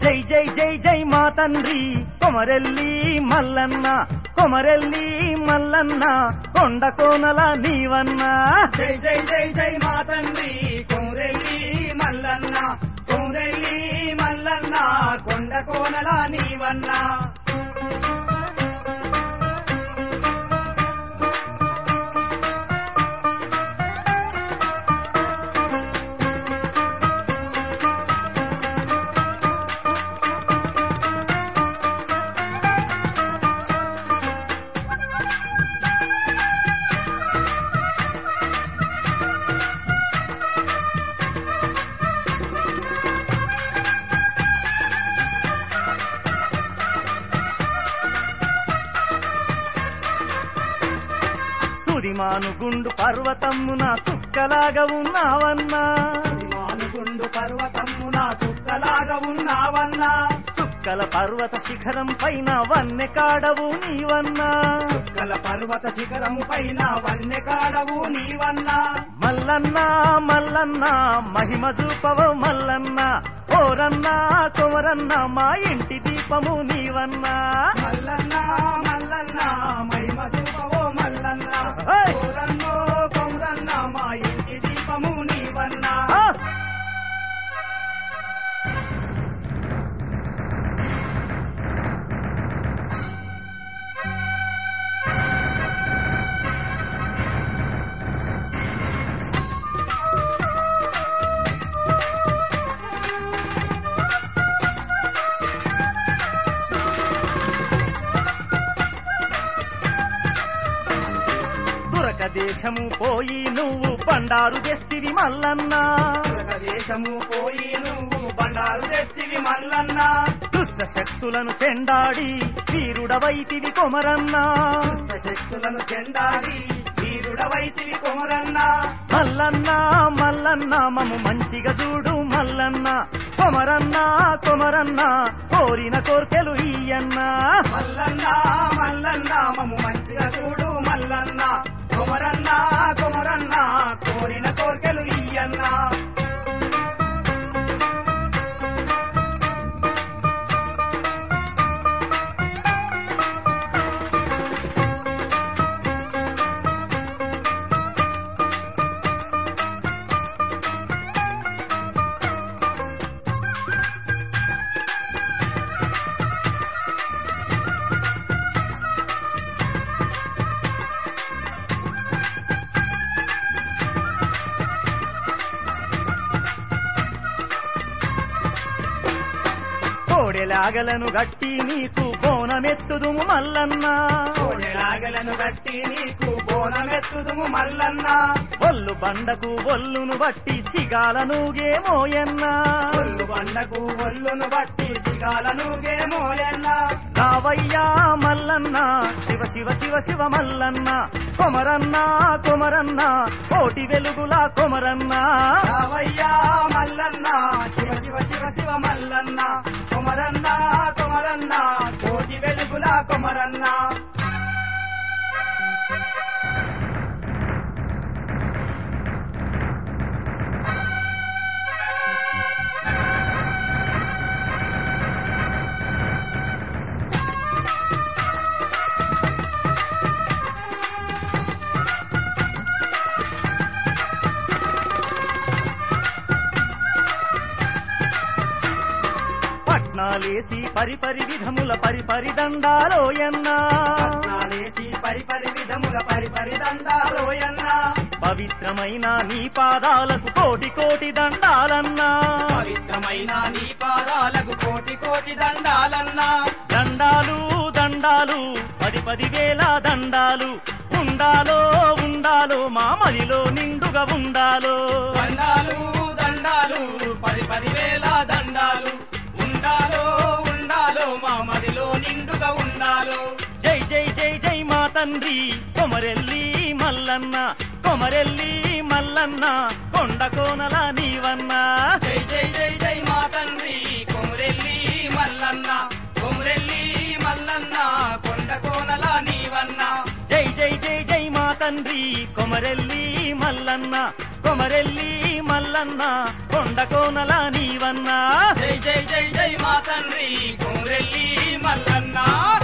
జై జై జై జై మా తండ్రి కొమరెల్లి మల్లన్న కొమరెల్లి మల్లన్న కొండ కోనల నీవన్నా జై జై జై జై మా తండ్రి కొమ్రెల్లి మల్లన్న కొమ్రెల్లి మల్లన్న కొండ కోనల నీవన్నా సురిమాను గుండు పర్వతమ్మున సుక్కలాగా ఉన్నావన్నా మానుగుండు పర్వతమ్మున సుక్కలాగా ఉన్నావన్నా సుక్కల పర్వత శిఖరం పైన వన్నె కాడవు నీవన్నా సుక్కల పర్వత శిఖరం పైన వన్నె కాడవు నీవన్నా మల్లన్న మల్లన్న మహిమ చూపవ మల్లన్న ఓరన్న కొమరన్న మా ఇంటి దీపము నీవన్నా మల్లన్న మల్లన్న మహిమ చూపవో మల్లన్న ఏయ్! కోరన్నో కౌరన్న మా ఇంటి దీపము నీవన్నా ఆ! దురక దేశము పోయి నువ్వు బండారు తెస్తివి మల్లన్న దేశము పోయి నువ్వు బండారు తెస్తివి మల్లన్న దుష్ట శక్తులను చెండాడి వీరుడవైతివి కొమరన్న దుష్ట శక్తులను చెండాడి వీరుడవైతివి కొమరన్న మల్లన్న మల్లన్న మము మంచిగా చూడు మల్లన్న కొమరన్న కొమరన్న కోరిన కోర్కెలు ఈయన్న మల్లన్న మల్లన్న మము మంచిగా చూడు మల్లన్న కొమరన్న కొమరన్న కోరిన కోర్కెలు ఇయ్యన్న కోడెలాగలను గట్టి నీకు బోనమెత్తుదుము మల్లన్న కోడెలాగలను బట్టి నీకు బోనమెత్తుదుము మల్లన్న ఒల్లు బండకు ఒల్లును బట్టి సిగాలనుగే మోయన్న ఒళ్ళు బండకు ఒళ్ళును బట్టి సిగాలను గేమోయన్న రావయ్యా మల్లన్న శివ శివ శివ శివ మల్లన్న కొమరన్న కొమరన్న కోటి వెలుగులా కొమరన్న రావయ్యా మల్లన్న శివ శివ శివ శివ మల్లన్న కొమరన్న కొమరన్న కోటి వెలుగుల కొమరన్న పట్నాలేసి పరిపరి విధముల పరిపరి దండాలోయన్నా నాలేసి పరిపరి విధముల పరిపరి దండాలోయన్న పవిత్రమైన నీ పాదాలకు కోటి కోటి దండాలన్నా పవిత్రమైన నీ పాదాలకు కోటి కోటి దండాలన్నా దండాలు దండాలు పది పది వేల దండాలు ఉండాలో ఉండాలో మా మదిలో నిండుగా ఉండాలో దండాలు దండాలు పది పది వేల దండాలు ఉండాలో ఉండాలో మా మదిలో నిండుగా ఉండాలో జై జై జై జై మా తండ్రి కొమరెల్లి మల్లన్న కొమరెల్లి మల్లన్న కొండ కోనల నీవన్నా జై జై జై జై మా తండ్రి కొమరెల్లి మల్లన్న కొమరెల్లి మల్లన్న కొండ కోనల నీవన్న జై జై జై జై మా తండ్రి కొమరెల్లి మల్లన్న కొమరెల్లి మల్లన్న కొండ కోనల నీవన్నా జై జై జై జై మా తండ్రి కోరెల్లి మల్లన్న